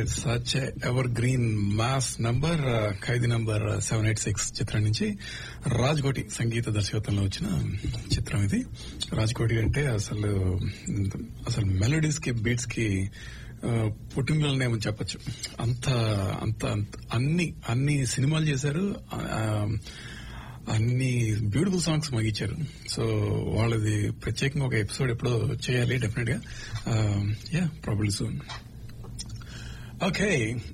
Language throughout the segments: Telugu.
such evergreen mass number Khaidi number seven eight six చిత్రం నుంచి రాజ్కోటి సంగీత దర్శకత్వంలో వచ్చిన చిత్రం ఇది రాజ్కోటి అంటే అసలు అసలు మెలోడీస్ కి బీట్స్ కి పుట్టినలేమని చెప్పొచ్చు అంత అంత అంత- అన్ని అన్ని సినిమాలు చేశారు ఆ, అన్ని బ్యూటిఫుల్ సాంగ్స్ మగిచ్చారు సో వాళ్ళది ప్రత్యేకంగా ఒక ఎపిసోడ్ ఎప్పుడో చేయాలి డెఫినెట్ గా యా ప్రాబ్లీ సూన్ ఓకే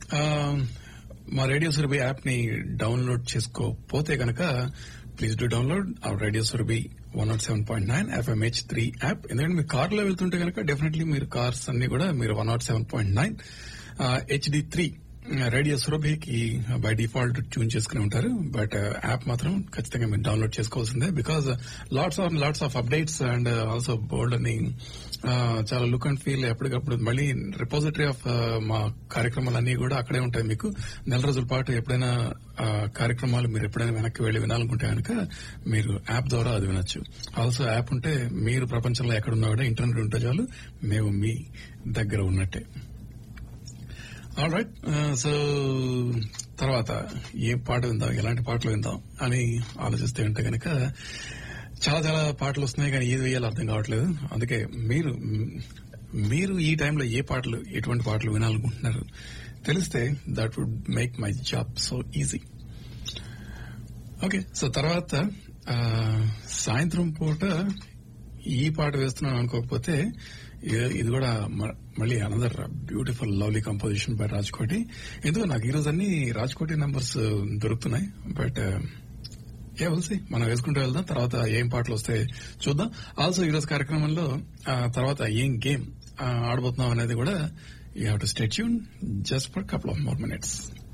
మా రేడియో సురభి యాప్ ని డౌన్లోడ్ చేసుకోపోతే కనుక please do download our radio Surabhi one nought seven point nine FMH three app ఎందుకంటే మీరు కార్ లో వెళ్తుంటే కనుక డెఫినెట్లీ మీరు కార్స్ అన్ని కూడా మీరు one nought seven point nine HD three radio సురభికి బై డిఫాల్ట్ ట్యూన్ చేసుకుని ఉంటారు బట్ యాప్ మాత్రం ఖచ్చితంగా మీరు డౌన్లోడ్ చేసుకోవాల్సిందే because lots of lots of updates and also bold అని ఆ, చాలా లుక్ అండ్ ఫీల్ ఎప్పటికప్పుడు మళ్ళీ రిపోజిటరీ ఆఫ్ మా కార్యక్రమాలన్నీ కూడా అక్కడే ఉంటాయి మీకు నెల రోజుల పాటు ఎప్పుడైనా ఆ, కార్యక్రమాలు మీరు ఎప్పుడైనా వెనక్కి వెళ్లి వినాలనుకుంటే కనుక మీరు యాప్ ద్వారా అది వినొచ్చు ఆల్సో యాప్ ఉంటే మీరు ప్రపంచంలో ఎక్కడున్నా కూడా ఇంటర్నెట్ ఉంటే చాలు మేము మీ దగ్గర ఉన్నట్టే ఆల్ రైట్ సో తర్వాత ఏ పాట విందాం ఎలాంటి పాటలు విందాం అని ఆలోచిస్తే ఉంటే కనుక చాలా చాలా పాటలు వస్తున్నాయి కానీ ఏది వేయాలో అర్థం కావట్లేదు అందుకే మీరు మీరు ఈ టైంలో ఏ పాటలు ఎటువంటి పాటలు వినాలనుకుంటున్నారు తెలిస్తే that would make my job so easy okay so తర్వాత ఆ, సాయంత్రం పూట ఈ పాట వేస్తున్నాను అనుకోకపోతే ఇ- ఇది కూడా మ- మళ్ళీ another beautiful lovely composition by Rajkoti ఎందుకు నాకు ఈ రోజు అన్ని రాజ్కోటి నంబర్స్ దొరుకుతున్నాయి బట్ ఏ వల్సి మనం వేసుకుంటూ వెళ్దాం తర్వాత ఏం పాటలు వస్తాయి చూద్దాం ఆల్సో ఈ రోజు కార్యక్రమంలో ఆ, తర్వాత ఏం గేమ్ ఆడబోతున్నాం అనేది కూడా యూ హ్యావ్ టు స్టేట్ యూన్ just for couple of more minutes